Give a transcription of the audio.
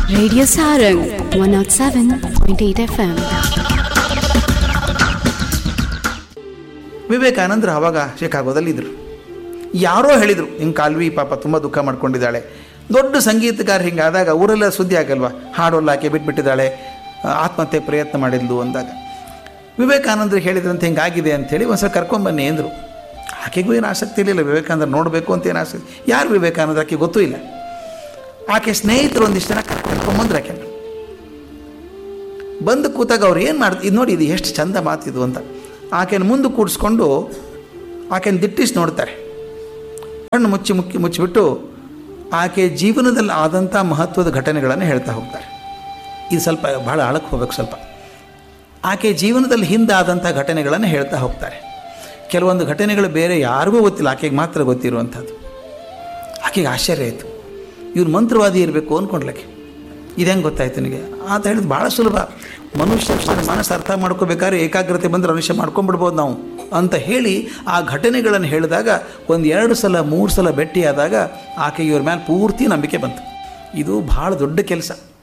Radio Sarang 107.8 FM. ವಿವೇಕಾನಂದರು ಆವಾಗ ಶಿಕಾಗೋದಲ್ಲಿದ್ದರು ಯಾರೋ ಹೇಳಿದರು ಹಿಂಗೆ ಕಾಲ್ವಿ ಪಾಪ ತುಂಬ ದುಃಖ ಮಾಡ್ಕೊಂಡಿದ್ದಾಳೆ ದೊಡ್ಡ ಸಂಗೀತಗಾರ ಹಿಂಗಾದಾಗ ಊರೆಲ್ಲ ಸುದ್ದಿ ಆಗಲ್ವಾ ಹಾಡೋಲ್ಲ ಆಕೆ ಬಿಟ್ಬಿಟ್ಟಿದ್ದಾಳೆ ಆ, ಆತ್ಮಹತ್ಯೆ ಪ್ರಯತ್ನ ಮಾಡಿದ್ಲು ಅಂದಾಗ ವಿವೇಕಾನಂದರು ಹೇಳಿದ್ರಂತೆ ಹಿಂಗಾಗಿದೆ ಅಂಥೇಳಿ ಒಂದು ಸಲ ಕರ್ಕೊಂಬನ್ನಿ ಅಂದರು ಆಕೆಗೂ ಏನು ಆಸಕ್ತಿ ಇರಲಿಲ್ಲ ವಿವೇಕಾನಂದರು ನೋಡಬೇಕು ಅಂತ ಏನು ಆಸಕ್ತಿ ಯಾರು ವಿವೇಕಾನಂದ್ರ ಆಕೆ ಗೊತ್ತೂ ಇಲ್ಲ ಆಕೆ ಸ್ನೇಹಿತರು ಒಂದಿಷ್ಟು ಜನ ಕರ್ಕೊಂಬಂದ್ರು ಆಕೆ ಬಂದು ಕೂತಾಗ ಅವ್ರು ಏನು ಮಾಡ್ದು ಇದು ನೋಡಿ ಇದು ಎಷ್ಟು ಚಂದ ಮಾತಿದು ಅಂತ ಆಕೆನ ಮುಂದೆ ಕೂಡಿಸ್ಕೊಂಡು ಆಕೆನ ದಿಟ್ಟಿಸಿ ನೋಡ್ತಾರೆ ಕಣ್ಣು ಮುಚ್ಚಿ ಮುಕ್ಕಿ ಮುಚ್ಚಿಬಿಟ್ಟು ಆಕೆ ಜೀವನದಲ್ಲಿ ಆದಂಥ ಮಹತ್ವದ ಘಟನೆಗಳನ್ನು ಹೇಳ್ತಾ ಹೋಗ್ತಾರೆ ಇದು ಸ್ವಲ್ಪ ಭಾಳ ಆಳಕ್ಕೆ ಹೋಗ್ಬೇಕು ಸ್ವಲ್ಪ ಆಕೆ ಜೀವನದಲ್ಲಿ ಹಿಂದೆ ಆದಂಥ ಘಟನೆಗಳನ್ನು ಹೇಳ್ತಾ ಹೋಗ್ತಾರೆ ಕೆಲವೊಂದು ಘಟನೆಗಳು ಬೇರೆ ಯಾರಿಗೂ ಗೊತ್ತಿಲ್ಲ ಆಕೆಗೆ ಮಾತ್ರ ಗೊತ್ತಿರುವಂಥದ್ದು ಆಕೆಗೆ ಆಶ್ಚರ್ಯ ಆಯಿತು ಇವ್ರು ಮಂತ್ರವಾದಿ ಇರಬೇಕು ಅಂದ್ಕೊಂಡ್ಲಕ್ಕೆ ಇದು ಹೆಂಗೆ ಗೊತ್ತಾಯ್ತು ನನಗೆ ಅಂತ ಹೇಳಿದ್ದು ಭಾಳ ಸುಲಭ ಮನುಷ್ಯ ತನ್ನ ಮನಸ್ಸು ಅರ್ಥ ಮಾಡ್ಕೋಬೇಕಾದ್ರೆ ಏಕಾಗ್ರತೆ ಬಂದರೆ ಅನುಷ್ಯ ಮಾಡ್ಕೊಂಡ್ಬಿಡ್ಬೋದು ನಾವು ಅಂತ ಹೇಳಿ ಆ ಘಟನೆಗಳನ್ನು ಹೇಳಿದಾಗ ಒಂದು ಎರಡು ಸಲ ಮೂರು ಸಲ ಭೇಟಿಯಾದಾಗ ಆಕೆಗೆ ಇವ್ರ ಮೇಲೆ ಪೂರ್ತಿ ನಂಬಿಕೆ ಬಂತು ಇದು ಭಾಳ ದೊಡ್ಡ ಕೆಲಸ